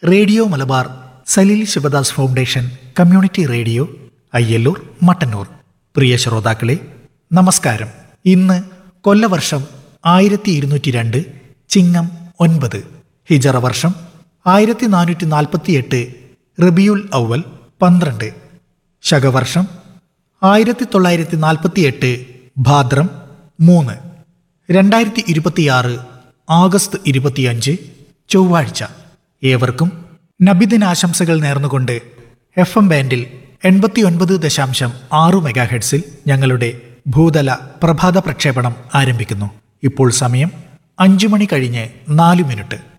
radio Malabar Saleel Sivadas foundation community radio Ayyallur Mattannur പ്രിയ ശ്രോതാക്കളെ നമസ്കാരം ഇന്ന് കൊല്ലവർഷം ആയിരത്തി ഇരുന്നൂറ്റി രണ്ട് ചിങ്ങം ഒൻപത് ഹിജറ വർഷം ആയിരത്തി നാനൂറ്റി നാൽപ്പത്തിയെട്ട് റബിയുൽ ഔവൽ പന്ത്രണ്ട് ശകവർഷം ആയിരത്തി തൊള്ളായിരത്തി നാൽപ്പത്തിയെട്ട് ഭാദ്രം മൂന്ന് രണ്ടായിരത്തി ഇരുപത്തിയാറ് ആഗസ്റ്റ് ഇരുപത്തിയഞ്ച് ചൊവ്വാഴ്ച ഏവർക്കും നബിദിനാശംസകൾ നേർന്നുകൊണ്ട് എഫ് എം ബാൻഡിൽ എൺപത്തിയൊൻപത് ദശാംശം ആറ് മെഗാഹെഡ്സിൽ ഞങ്ങളുടെ ഭൂതല പ്രഭാത പ്രക്ഷേപണം ആരംഭിക്കുന്നു ഇപ്പോൾ സമയം അഞ്ചു മണി കഴിഞ്ഞ് നാല് മിനിറ്റ്